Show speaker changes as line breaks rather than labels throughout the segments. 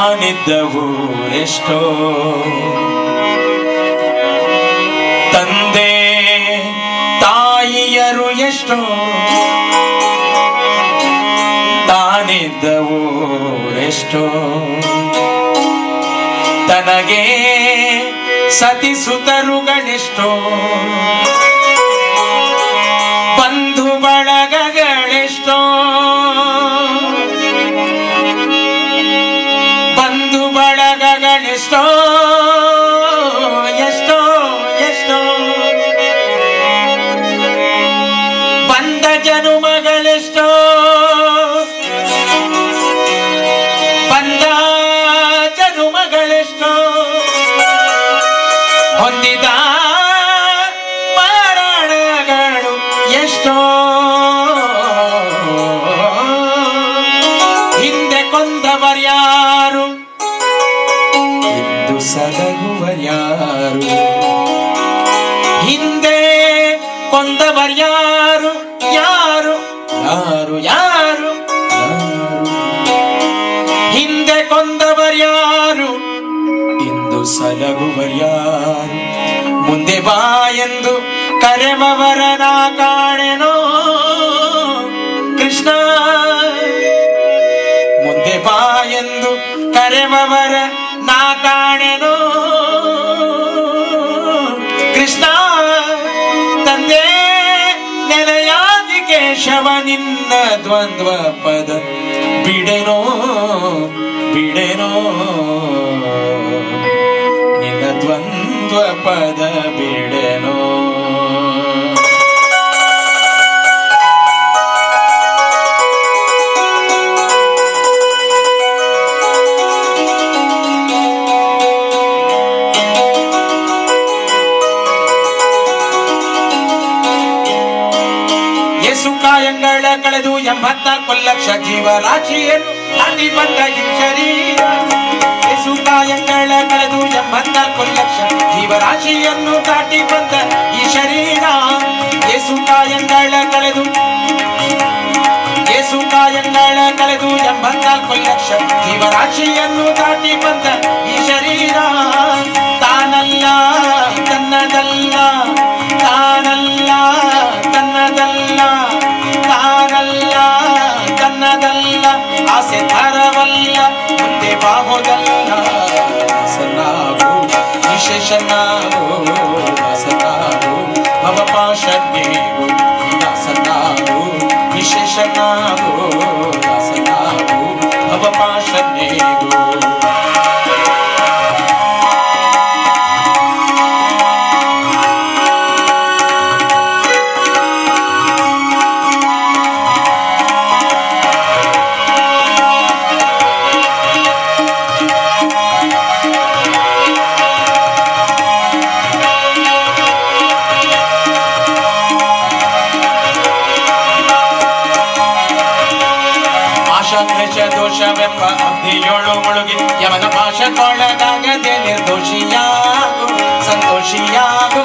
ತಾನಿದ್ದವು ಎಷ್ಟೋ ತಂದೆ ತಾಯಿಯರು ಎಷ್ಟೋ ತಾನಿದ್ದವು ಎಷ್ಟೋ ತನಗೆ ಸತಿಸುತರುಗಳೆಷ್ಟೋ ಬಂಧು ಬಳಗಗಳೆಷ್ಟೋ ಬಂಧು ಬಳಗಗಳೆಷ್ಟೋ ಎಷ್ಟೋ ಎಷ್ಟೋ ಬಂದ ಜನುಮಗಳೆಷ್ಟೋ ಬಂದ ಜನುಮಗಳೆಷ್ಟೋ ಹೊಂದಿದ ಮರಣಗಳು ಎಷ್ಟೋ ಹಿಂದೆ ಕೊಂದವರ್ಯಾರು ಇಂದು ಸಲಹುವರ್ಯಾರು ಹಿಂದೆ ಕೊಂದವರ್ಯಾರು ಯಾರು ಯಾರು ಯಾರು ಯಾರು ಹಿಂದೆ ಕೊಂದವರ್ಯಾರು ಇಂದು ಸಲಹುವರ್ಯಾರು ಮುಂದೆ ಬಾ ಎಂದು ಕರೆವವರನ ಕಾಣೆನೋ ಕೃಷ್ಣ ಮುಂದೆ ಬಾ ಎಂದು ಕರೆವವರ ನಾ ಕಾಣೆನೋ ಕೃಷ್ಣ ತಂದೆ ನೆಲೆಯಾದಿ ಕೇಶವ ನಿನ್ನ ದ್ವಂದ್ವ ಪದ ಬಿಡೆನೋ ಬಿಡೆನೋ ನಿನ್ನ ದ್ವಂದ್ವ ಪದ ಬಿಡೆನೋ ಯೇಸು ಕಾಯಂಗಳ ಕಳೆದು ಎಂಬತ್ನಾಲ್ಕು ಲಕ್ಷ ಜೀವರಾಶಿಯನ್ನು ಅಲ್ಲಿ ಬಂದ ಈ ಶರೀರ ಯೇಸು ಕಾಯಂಗಳ ಕಳೆದು ಎಂಬತ್ನಾಲ್ಕು ಲಕ್ಷ ಜೀವರಾಶಿಯನ್ನು ದಾಟಿ ಬಂದ ಈ ಶರೀರ ಯೇಸು ಕಾಯಂಗಳ ಕಳೆದು ಯೇಸು ಕಾಯಂಗಳ ಕಳೆದು ಎಂಬತ್ನಾಲ್ಕು ಲಕ್ಷ ಜೀವರಾಶಿಯನ್ನು ದಾಟಿ ಬಂದ ಈ ಶರೀರ ತಾನಲ್ಲ ತನ್ನದಲ್ಲ ತಾನಲ್ಲ ತನ್ನದಲ್ಲ ತಾನಲ್ಲ ತನ್ನದಲ್ಲ ಆಸೆ ತರವಲ್ಲ ಮುಂದೆ ಬಾಹುದಲ್ಲ ದಾಸನಾಗು ವಿಶೇಷನಾಗು ದಾಸನಾಗು ಭವಪಾಶನೇಗು ದಾಸನಾಗು ವಿಶೇಷನಾಗು ದಾಸನಾಗು ಭವಪಾಶನೇಗು ಆಶಾಕ್ಲೇಶ ದೋಷವೆಂಬ ಅಗ್ನಿಯೋಳು ಮುಳುಗಿ ಯವನ ಪಾಶಕ್ಕೊಳಗಾಗದೆ ನಿರ್ದೋಷಿಯಾಗು ಸಂತೋಷಿಯಾಗು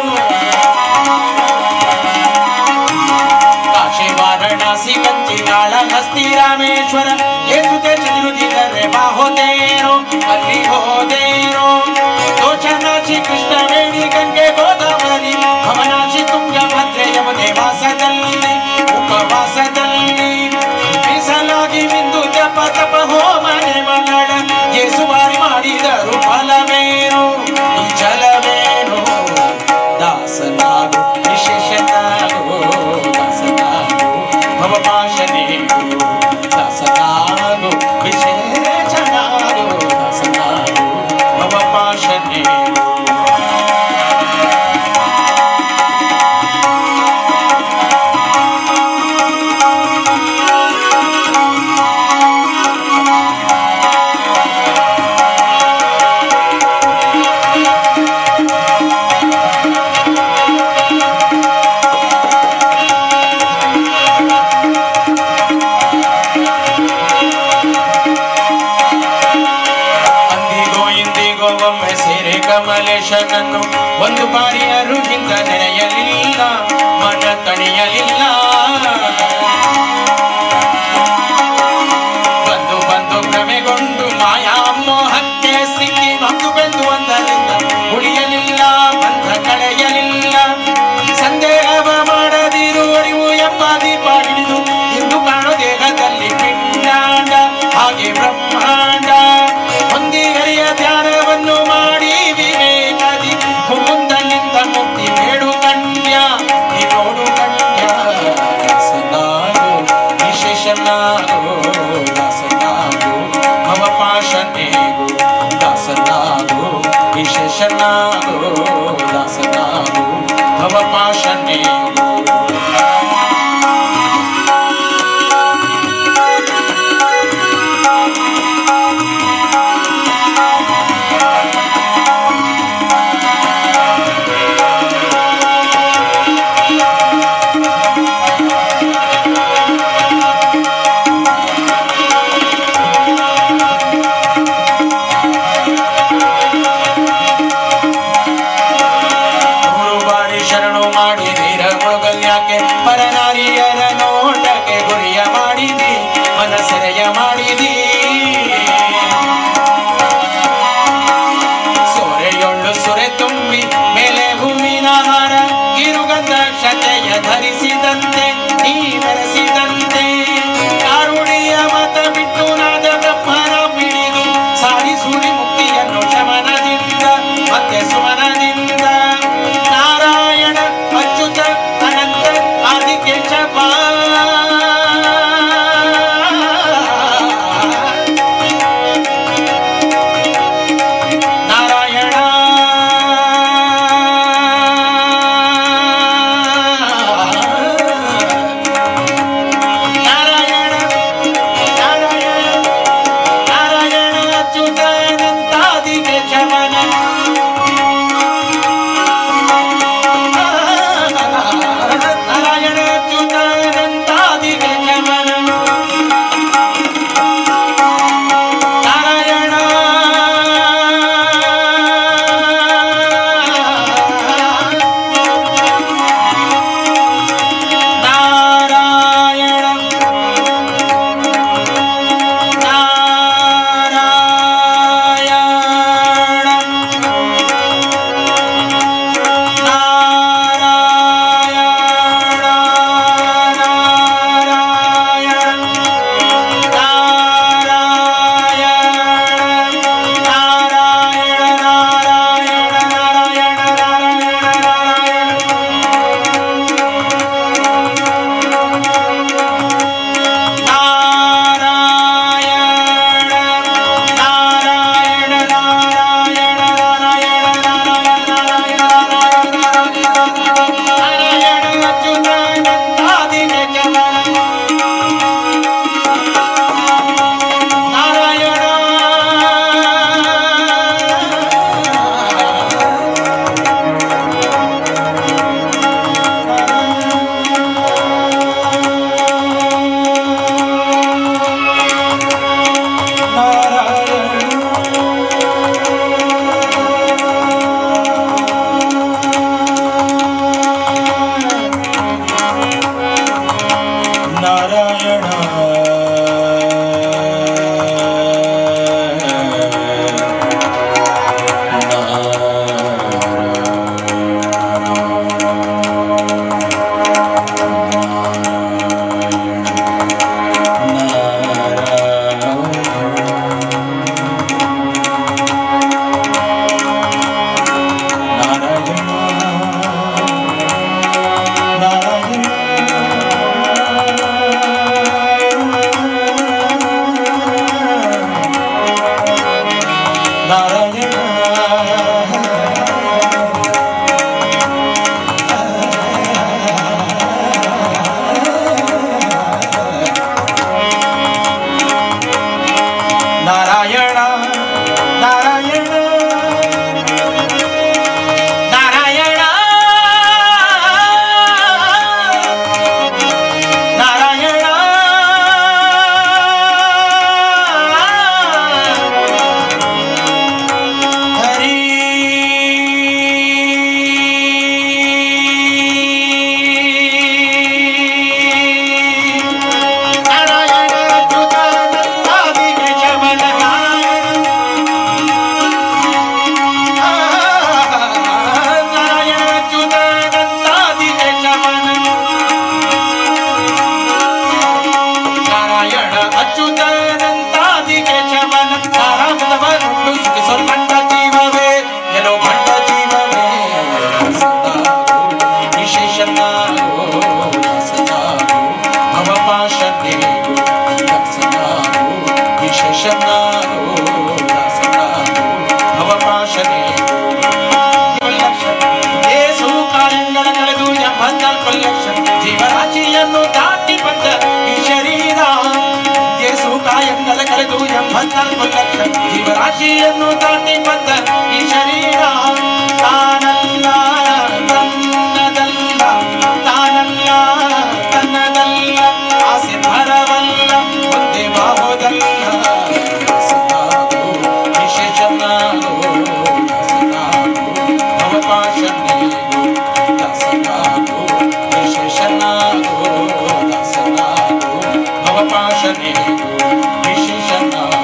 ಕಾಶಿ ವಾರಣಾಸಿ ಕಂಚಿ ಕಾಳ ಹಸ್ತಿ ರಾಮೇಶ್ವರ ಏಸುತೆ ಚದುರುಗಿದರೆ ಬಾಹೋದೇರೋ ಅಲ್ಲಿ ಹೋದೇರೋ ದೋಷನಾಶಿ ಕೃಷ್ಣವೇಣಿ ಗಂಗೆ ಗೋದಾವರಿ ಭವನಾಶಿ ತುಂಗಭದ್ರೆ ಯಮುನೆ ವಾಸದಲ್ಲಿ ಉಪವಾಸದಲ್ಲಿ ಮೀಸಲಾಗಿ ಬಿಂದು ಜಪ ತಪ ಹೋಮನೆ ಮಗಳ ಯೇಸುವಾರಿ ಮಾಡಿದರು ಫಲವೇನು ಈ ಜಲವೇನು ದಾಸನಾಗು ವಿಶೇಷನಾಗು ದಾಸನಾಗು ಭವಪಾಶನೇಗು ದಾಸನಾಗು ವಿಶೇಷನಾಗು ದಾಸನಾಗು ಭವಪಾಶನೇಗು ಅಂದಿಗೋ ಇಂದಿಗೋ ಒಮ್ಮೆ ಸೇರೆ ಕಮಲೇಶನನ್ನು ಒಂದು ಬಾರಿ ಅರುಗಿಂದ ನೆನೆಯಲಿಲ್ಲ ಮನ ತಣಿಯಲಿಲ್ಲ ಬಂದು ಬಂದು ಭ್ರಮೆಗೊಂಡು ಮಾಯಾವ ಹಾಗೆ ಬ್ರಹ್ಮಾಂಡ ಹೊಂದಿಗರಿಯ ಧ್ಯಾನವನ್ನು ಮಾಡಿ ವಿವೇಕದಿ ಮುಕುಂದನಿಂದ ಮುಕ್ತಿ ಬೇಡು ಕನ್ಯ ನೀ ನೋಡು ಕನ್ಯ ದಾಸನಾಗೋ ವಿಶೇಷನಾಗೋ ದಾಸನಾಗೋ ಭವಪಾಶನೇಗೋ ದಾಸನಾಗೋ ವಿಶೇಷನಾಗೋ ದಾಸನಾಗೋ ಭವಪಾಶನೇಗೋ ಮೂರು ಬಾರಿ ಶರಣು ಮಾಡಿ ವೀರ ಎಂಬತ್ನಾಲ್ಕು ಲಕ್ಷ ಜೀವರಾಶಿಯನ್ನು ದಾಟಿ ಬಂದ ಈ ಶರೀರ ತಾನಲ್ಲ ತನ್ನದಲ್ಲ ತಾನಲ್ಲ ತನ್ನದಲ್ಲ ಆಸೆ ಭರವಲ್ಲ ಮುಂದೆ ಬಾಹುದಲ್ಲ ದಾಸನಾಗು, ವಿಶೇಷನಾಗು, ದಾಸನಾಗು, ಅವಕಾಶ ನೀಡು ದಾಸನಾಗು ವಿಶೇಷನಾಗು ದಾಸನಾಗು ಅವಕಾಶ ನೀಡು ವಿಶೇಷನಾಗು